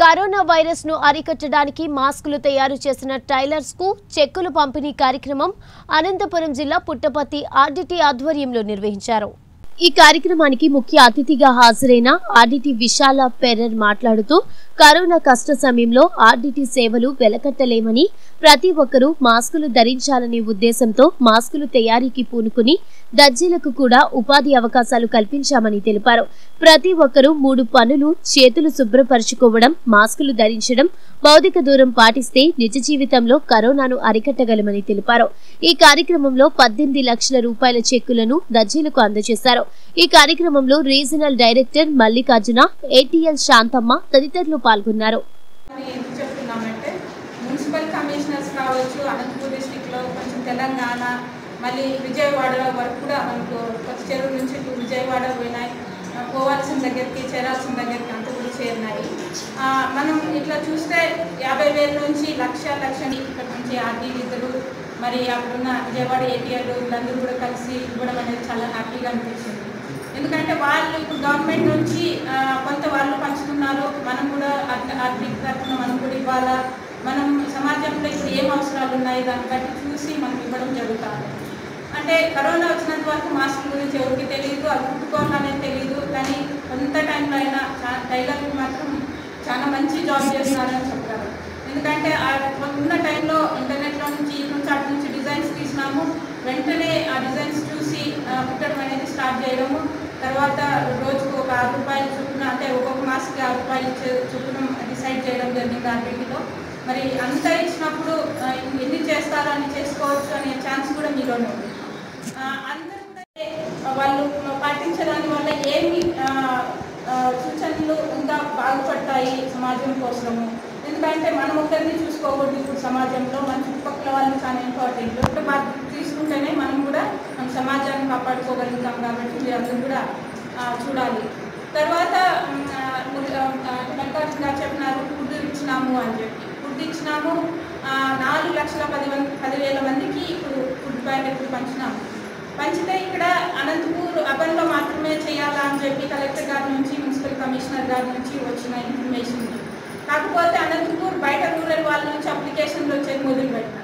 corona virus ను అరికట్టడానికి మాస్కులు తయారు చేసిన టైలర్స్ కు చెక్కులు పంపిణీ కార్యక్రమం అనంతపురం జిల్లా పుట్టపర్తి ఆర్డిటి ఆధ్వర్యంలో నిర్వహించారు ఈ కార్యక్రమానికి ముఖ్య అతిథిగా హాజరైన ఆర్డిటి విశాల పెర్రర్ మాట్లాడుతూ కరోనా కష్ట సమయంలో ఆర్డిటి సేవలు వెలకట్టలేమని ప్రతి ఒక్కరూ మాస్కులు ధరించాలనే ఉద్దేశంతో మాస్కులు తయారీకి పూనుకుని దర్జీలకు కూడా ఉపాధి అవకాశాలు కల్పించామని తెలిపారు ప్రతి ఒక్కరూ మూడు పనులు చేతులు శుభ్రపరచుకోవడం మాస్కులు ధరించడం భౌతిక దూరం పాటిస్తే నిజ జీవితంలో కరోనాను అరికట్టగలమని తెలిపారు ఈ కార్యక్రమంలో పద్దెనిమిది లక్షల రూపాయల చెక్కులను దర్జీలకు అందజేశారు ఈ కార్యక్రమంలో regional director Mallikarjuna ATL Shantamma తదితరులు పాల్గొన్నారు అని ఎందుకు చెప్తున్నామంటే మున్సిపల్ కమిషనర్స్ కావచ్చు అనంతపూర్ డిస్టిక్లో కొంచెం తెలంగాణ మళ్ళీ విజయవాడ వరకు కూడా మనకు కొత్త చెరువు నుంచి ఇటు విజయవాడ పోయినాయి ఆ, పోవాల్సిన దగ్గరికి చేరాల్సిన దగ్గరికి అంత కూడా చేరినాయి ఆ, మనం ఇట్లా చూస్తే యాభై వేల నుంచి లక్ష లక్ష ఇక్కడ నుంచి ఆర్డీ ఇద్దరు మరి అక్కడున్న విజయవాడ ఏటీఆర్లు వీళ్ళందరూ కూడా కలిసి ఇవ్వడం అనేది చాలా హ్యాపీగా అనిపించింది ఎందుకంటే వాళ్ళు ఇప్పుడు గవర్నమెంట్ నుంచి ఆ, కొంత వాళ్ళు పంచుతున్నారు మనం కూడా ఆర్థిక తరఫున మనం కూడా ఇవ్వాలా మనం సమాజంలో ఇప్పుడు ఏం అవసరాలు ఉన్నాయి దాన్ని బట్టి చూసి మనం ఇవ్వడం జరుగుతుంది అంటే కరోనా వచ్చినంత వరకు మాస్క్ గురించి ఎవరికి తెలియదు అది కుట్టుకోవాలనేది తెలియదు కానీ కొంత టైంలో అయినా చా- టైలర్లు మాత్రం చాలా మంచి జాబ్ చేస్తున్నారని చెప్తారు ఎందుకంటే ఆ ఉన్న టైంలో ఇంటర్నెట్లో నుంచి ఇటు నుంచి అటు నుంచి డిజైన్స్ తీసినాము వెంటనే ఆ డిజైన్స్ చూసి ఆ, కుట్టడం అనేది స్టార్ట్ చేయడము తర్వాత రోజుకు ఒక ఆరు రూపాయలు చొప్పున అంటే ఒక్కొక్క మాస్కి ఆరు రూపాయలు చే- చొప్పున డిసైడ్ చేయడం జరిగింది ఆర్బీటీలో మరి అంత ఇచ్చినప్పుడు ఆ, ఎన్ని చేస్తారో అని చేసుకోవచ్చు అనే ఛాన్స్ కూడా మీలోనే ఉంది ఆ, అందరూ కూడా వాళ్ళు పాటించడాని వల్ల ఏమి ఆ, ఆ, సూచనలు ఇంకా బాగుపడతాయి సమాజం కోసము ఎందుకంటే మనం ఒకరిని చూసుకోకూడదు ఇప్పుడు సమాజంలో మన చుట్టుపక్కల వాళ్ళు చాలా ఇంపార్టెంట్ ఇప్పుడు బాధ్యత తీసుకుంటేనే మనం కూడా మన సమాజాన్ని కాపాడుకోగలుగుతాం కాబట్టి మీరందరూ కూడా ఆ, చూడాలి తర్వాత ఉమ్, ఆ, ఆ, మల్లికార్జున గారు చెప్పినారు ఫుడ్ ఇచ్చినాము అని చెప్పి ఫుడ్ ఇచ్చినాము ఆ, నాలుగు లక్షల పది మంది పదివేల మందికి ఇప్పుడు ఫుడ్ ప్యాకెట్లు పంచినాము పంచితే ఇక్కడ అనంతపూర్ అబన్లో మాత్రమే చేయాలా అని చెప్పి కలెక్టర్ గారి నుంచి మున్సిపల్ కమిషనర్ గారి నుంచి వచ్చిన ఇన్ఫర్మేషన్ కాకపోతే అనంతపూర్ బయట రూరల్ వాళ్ళ నుంచి అప్లికేషన్లు వచ్చేది మొదలు పెట్టినారు